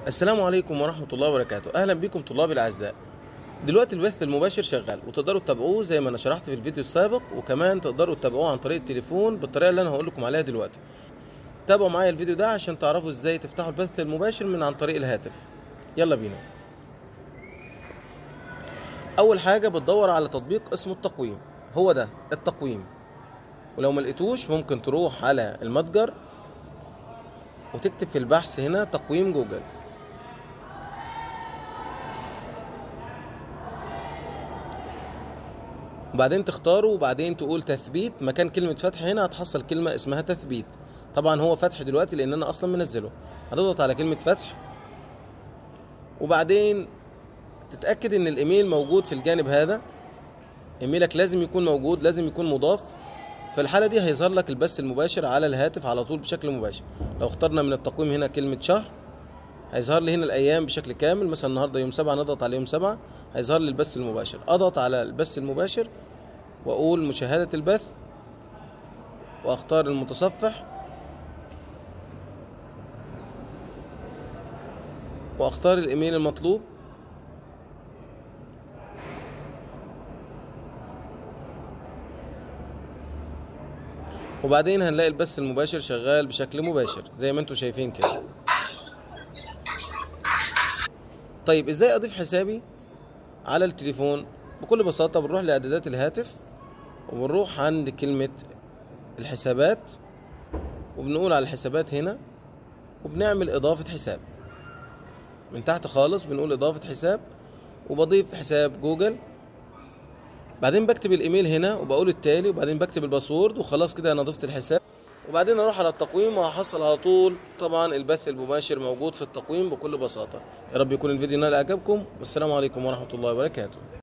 السلام عليكم ورحمة الله وبركاته أهلا بكم طلابي الأعزاء دلوقتي البث المباشر شغال وتقدروا تتابعوه زي ما أنا شرحت في الفيديو السابق وكمان تقدروا تتابعوه عن طريق التليفون بالطريقة اللي أنا هقول لكم عليها دلوقتي تابعوا معايا الفيديو ده عشان تعرفوا ازاي تفتحوا البث المباشر من عن طريق الهاتف يلا بينا أول حاجة بتدور على تطبيق اسمه التقويم هو ده التقويم ولو ما لقيتوش ممكن تروح على المتجر وتكتب في البحث هنا تقويم جوجل وبعدين تختاره وبعدين تقول تثبيت مكان كلمة فتح هنا هتحصل كلمة اسمها تثبيت طبعا هو فتح دلوقتي لان انا اصلا منزله هتضغط على كلمة فتح وبعدين تتأكد ان الايميل موجود في الجانب هذا ايميلك لازم يكون موجود لازم يكون مضاف في الحالة دي هيظهر لك البث المباشر على الهاتف على طول بشكل مباشر لو اخترنا من التقويم هنا كلمة شهر هيظهر لي هنا الايام بشكل كامل مثلا النهارده يوم سبعة نضغط على يوم سبعة هيظهر لي البث المباشر اضغط على البث المباشر واقول مشاهدة البث واختار المتصفح واختار الايميل المطلوب وبعدين هنلاقي البث المباشر شغال بشكل مباشر زي ما انتم شايفين كده طيب ازاي اضيف حسابي على التليفون بكل بساطة بنروح لاعدادات الهاتف وبنروح عند كلمة الحسابات وبنقول على الحسابات هنا وبنعمل اضافة حساب من تحت خالص بنقول اضافة حساب وبضيف حساب جوجل بعدين بكتب الايميل هنا وبقول التالي وبعدين بكتب الباسورد وخلاص كده انا ضفت الحساب وبعدين اروح على التقويم وهحصل على طول طبعا البث المباشر موجود في التقويم بكل بساطة يا رب يكون الفيديو نال اعجابكم والسلام عليكم ورحمة الله وبركاته